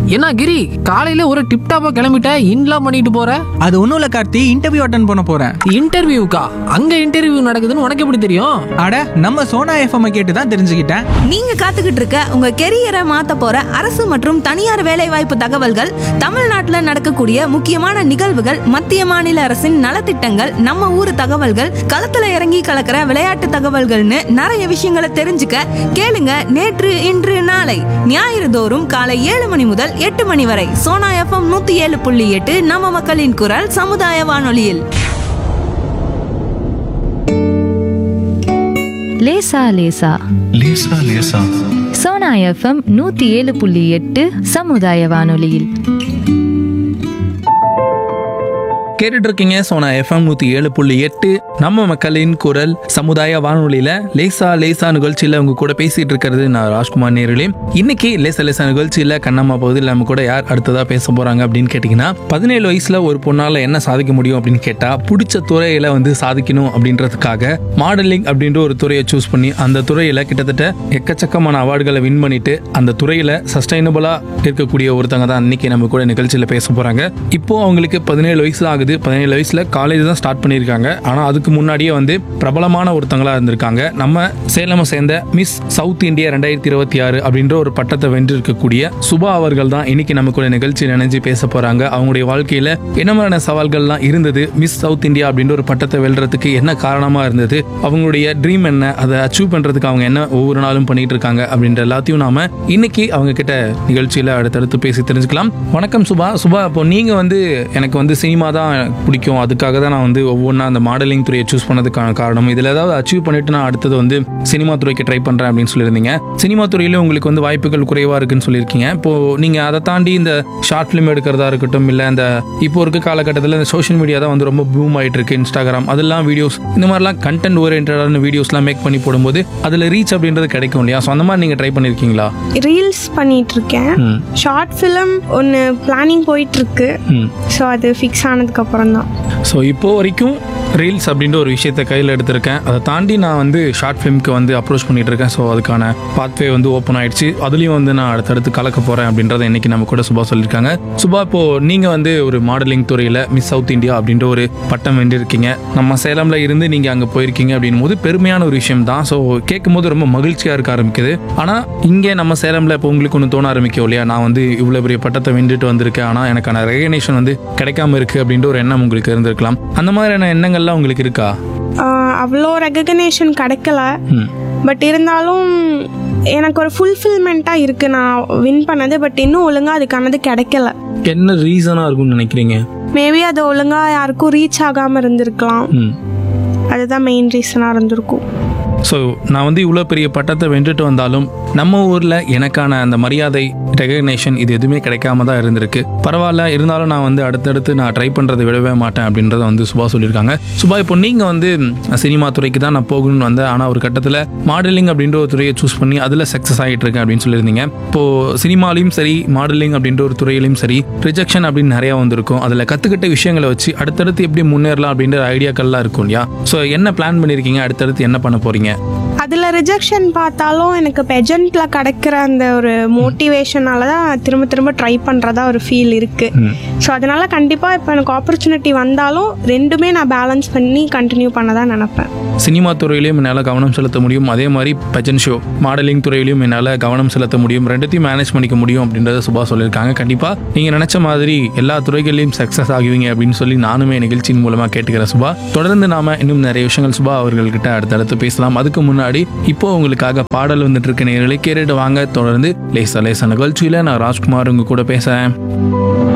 என்ன கிரி காலையில ஒரு டிப் டாப்பா கிளம்பிட்ட இன்லாம் பண்ணிட்டு போற அது ஒன்றும் இல்லை கார்த்தி இன்டர்வியூ அட்டன் பண்ண போகிறேன் இன்டர்வியூக்கா அங்க இன்டர்வியூ நடக்குதுன்னு உனக்கு எப்படி தெரியும் அட நம்ம சோனா எஃப்எம் கேட்டு தான் தெரிஞ்சுக்கிட்டேன் நீங்க காத்துக்கிட்டு இருக்க உங்க கெரியரை மாத்த போற அரசு மற்றும் தனியார் வேலைவாய்ப்பு தகவல்கள் தமிழ்நாட்டுல நடக்கக்கூடிய முக்கியமான நிகழ்வுகள் மத்திய மாநில அரசின் நலத்திட்டங்கள் நம்ம ஊர் தகவல்கள் களத்துல இறங்கி கலக்கிற விளையாட்டு தகவல்கள்னு நிறைய விஷயங்களை தெரிஞ்சுக்க கேளுங்க நேற்று இன்று நாளை ஞாயிறு தோறும் காலை ஏழு மணி முதல் எட்டு மணி வரை சோனா எஃப்எம் நூத்தி ஏழு புள்ளி எட்டு நம்ம மக்களின் குரல் சமுதாய வானொலியில் லேசா லேசா லேசா லேசா சோனா எஃப்எம் நூத்தி ஏழு புள்ளி எட்டு சமுதாய வானொலியில் கேட்டுட்டு இருக்கீங்க சோனா எஃப்எம் நூத்தி ஏழு புள்ளி எட்டு நம்ம மக்களின் குரல் சமுதாய வானொலியில லேசா லேசா நிகழ்ச்சியில உங்க கூட பேசிட்டு இருக்கிறது நான் ராஜ்குமார் நேர்களே இன்னைக்கு லேசா லேசா நிகழ்ச்சியில கண்ணம்மா பகுதியில் நம்ம கூட யார் அடுத்ததா பேச போறாங்க அப்படின்னு கேட்டீங்கன்னா பதினேழு வயசுல ஒரு பொண்ணால என்ன சாதிக்க முடியும் அப்படின்னு கேட்டா பிடிச்ச துறையில வந்து சாதிக்கணும் அப்படின்றதுக்காக மாடலிங் அப்படின்ற ஒரு துறையை சூஸ் பண்ணி அந்த துறையில கிட்டத்தட்ட எக்கச்சக்கமான அவார்டுகளை வின் பண்ணிட்டு அந்த துறையில சஸ்டைனபிளா இருக்கக்கூடிய ஒருத்தங்க தான் இன்னைக்கு நம்ம கூட நிகழ்ச்சியில பேச போறாங்க இப்போ அவங்களுக்கு பதினேழு வயசு ஆகுது பதினேழு வயசுல காலேஜ் தான் ஸ்டார்ட் பண்ணியிருக்காங்க ஆனா அதுக்கு முன்னாடியே வந்து பிரபலமான ஒருத்தங்களா இருந்திருக்காங்க நம்ம சேலம் சேர்ந்த மிஸ் சவுத் இந்தியா ரெண்டாயிரத்தி இருபத்தி ஆறு அப்படின்ற ஒரு பட்டத்தை வென்றிருக்கக்கூடிய சுபா அவர்கள் தான் இன்னைக்கு நம்ம கூட நிகழ்ச்சியில் இணைஞ்சு பேச போறாங்க அவங்களுடைய வாழ்க்கையில என்ன மாதிரியான சவால்கள்லாம் இருந்தது மிஸ் சவுத் இந்தியா அப்படின்ற ஒரு பட்டத்தை வெல்றதுக்கு என்ன காரணமா இருந்தது அவங்களுடைய ட்ரீம் என்ன அதை அச்சீவ் பண்றதுக்கு அவங்க என்ன ஒவ்வொரு நாளும் பண்ணிட்டு இருக்காங்க அப்படின்ற எல்லாத்தையும் நாம இன்னைக்கு அவங்க கிட்ட நிகழ்ச்சியில அடுத்தடுத்து பேசி தெரிஞ்சுக்கலாம் வணக்கம் சுபா சுபா இப்போ நீங்க வந்து எனக்கு வந்து சினிமா தான் பிடிக்கும் அதுக்காக தான் நான் வந்து ஒவ்வொன்றா அந்த மாடலிங் துறையை சூஸ் பண்ணதுக்கான காரணம் இதில் ஏதாவது அச்சீவ் பண்ணிட்டு நான் அடுத்தது வந்து சினிமா துறைக்கு ட்ரை பண்றேன் அப்படின்னு சொல்லியிருந்தீங்க சினிமா துறையில உங்களுக்கு வந்து வாய்ப்புகள் குறைவா இருக்குன்னு சொல்லியிருக்கீங்க இப்போ நீங்க அதை தாண்டி இந்த ஷார்ட் ஃபிலிம் எடுக்கிறதா இருக்கட்டும் இல்லை இந்த இப்போ இருக்க காலகட்டத்தில் இந்த சோஷியல் மீடியா தான் வந்து ரொம்ப பூம் ஆயிட்டு இருக்கு இன்ஸ்டாகிராம் அதெல்லாம் வீடியோஸ் இந்த மாதிரிலாம் கண்டென்ட் ஓரியன்டான வீடியோஸ்லாம் மேக் பண்ணி போடும்போது அதில் ரீச் அப்படின்றது கிடைக்கும் இல்லையா ஸோ அந்த மாதிரி நீங்கள் ட்ரை பண்ணியிருக்கீங்களா ரீல்ஸ் பண்ணிட்டு இருக்கேன் ம். ஷார்ட் ஃபிலிம் ஒன்று பிளானிங் போயிட்டு இருக்கு ம் ஸோ அது ஃபிக்ஸ் ஆனதுக்கு அப்புறம் தான் ஸோ இப்போ வரைக்கும் ரீல்ஸ் அப்படின்ற ஒரு விஷயத்தை கையில் எடுத்திருக்கேன் அதை தாண்டி நான் வந்து ஷார்ட் ஃபிலிம்க்கு வந்து அப்ரோச் பண்ணிட்டு இருக்கேன் ஸோ அதுக்கான பாத்வே வந்து ஓப்பன் ஆயிடுச்சு அதுலேயும் வந்து நான் அடுத்தடுத்து கலக்க போகிறேன் அப்படின்றத இன்னைக்கு நம்ம கூட சுபா சொல்லியிருக்காங்க சுபா இப்போ நீங்கள் வந்து ஒரு மாடலிங் துறையில் மிஸ் சவுத் இந்தியா அப்படின்ற ஒரு பட்டம் வென்றிருக்கீங்க நம்ம சேலமில் இருந்து நீங்கள் அங்கே போயிருக்கீங்க அப்படின்னும் போது பெருமையான ஒரு விஷயம் தான் ஸோ கேட்கும்போது ரொம்ப மகிழ்ச்சியாக இருக்க ஆரம்பிக்குது ஆனால் இங்கே நம்ம சேலமில் இப்போ உங்களுக்கு ஒன்று தோண ஆரம்பிக்கும் இல்லையா நான் வந்து இவ்வளோ பெரிய பட்டத்தை வென்றுட்டு வந்திருக்கேன் ஆனால் எனக்கான ரெகனேஷன் வந்து கிடைக்காம இருக்கு அப்படின்ற ஒரு எண்ணம் உங்களுக்கு இருந்திருக்கலாம் அந்த மாதிரியான எண்ணங்கள்லாம் உங்களுக்கு இருக்கா ஆஹ் அவ்வளோ ரெகக்னேஷன் கிடைக்கல ம் பட் இருந்தாலும் எனக்கு ஒரு ஃபுல்ஃபில்மெண்ட்டாக இருக்குது நான் வின் பண்ணது பட் இன்னும் ஒழுங்காக அதுக்கானது கிடைக்கல என்ன ரீசனாக இருக்கும்னு நினைக்கிறீங்க மேபி அது ஒழுங்காக யாருக்கும் ரீச் ஆகாமல் இருந்திருக்கலாம் ம் அதுதான் மெயின் ரீசனாக இருந்திருக்கும் ஸோ நான் வந்து இவ்வளோ பெரிய பட்டத்தை வென்றுட்டு வந்தாலும் நம்ம ஊரில் எனக்கான அந்த மரியாதை ரெகக்னேஷன் இது எதுவுமே கிடைக்காம தான் இருந்திருக்கு பரவாயில்ல இருந்தாலும் நான் வந்து அடுத்தடுத்து நான் ட்ரை பண்ணுறதை விடவே மாட்டேன் அப்படின்றத வந்து சுபா சொல்லியிருக்காங்க சுபா இப்போ நீங்கள் வந்து ம், சினிமா துறைக்கு தான் நான் போகணும்னு வந்தேன் ஆனால் ஒரு கட்டத்தில் மாடலிங் அப்படின்ற ஒரு துறையை சூஸ் பண்ணி அதில் சக்ஸஸ் ஆகிட்டு இருக்கேன் அப்படின்னு சொல்லியிருந்தீங்க இப்போது சினிமாலையும் சரி மாடலிங் அப்படின்ற ஒரு துறையிலையும் சரி ரிஜெக்ஷன் அப்படின்னு நிறையா வந்திருக்கும் அதில் கற்றுக்கிட்ட விஷயங்களை வச்சு அடுத்தடுத்து எப்படி முன்னேறலாம் அப்படின்ற ஐடியாக்கள்லாம் இருக்கும் இல்லையா ஸோ என்ன பிளான் பண்ணியிருக்கீங்க அடுத்தடுத்து என்ன பண்ண போகிறீங்க அதில் ரிஜெக்ஷன் பார்த்தாலும் எனக்கு பெஜண்ட்டில் கிடைக்கிற அந்த ஒரு மோட்டிவேஷனால தான் திரும்ப திரும்ப ட்ரை பண்ணுறதா ஒரு ஃபீல் இருக்குது ஸோ அதனால கண்டிப்பாக இப்போ எனக்கு ஆப்பர்ச்சுனிட்டி வந்தாலும் ரெண்டுமே நான் பேலன்ஸ் பண்ணி கண்டினியூ பண்ண தான் நினப்பேன் சினிமா துறையிலையும் என்னால் கவனம் செலுத்த முடியும் அதே மாதிரி பஜன் ஷோ மாடலிங் துறையிலையும் என்னால் கவனம் செலுத்த முடியும் ரெண்டுத்தையும் மேனேஜ் பண்ணிக்க முடியும் அப்படின்றத சுபா சொல்லியிருக்காங்க கண்டிப்பாக நீங்கள் நினச்ச மாதிரி எல்லா துறைகள்லையும் சக்ஸஸ் ஆகுவீங்க அப்படின்னு சொல்லி நானுமே நிகழ்ச்சியின் மூலமாக கேட்டுக்கிறேன் சுபா தொடர்ந்து நாம இன்னும் நிறைய விஷயங்கள் சுபா அவர்கள்கிட்ட அடுத்தடுத்து பேசலாம் அதுக்கு முன்னாடி இப்போ உங்களுக்காக பாடல் வந்துட்டு இருக்க நேர்களை கேட்டுட்டு வாங்க தொடர்ந்து லேசா லேசா நிகழ்ச்சியில் நான் ராஜ்குமார் உங்க கூட பேசுகிறேன்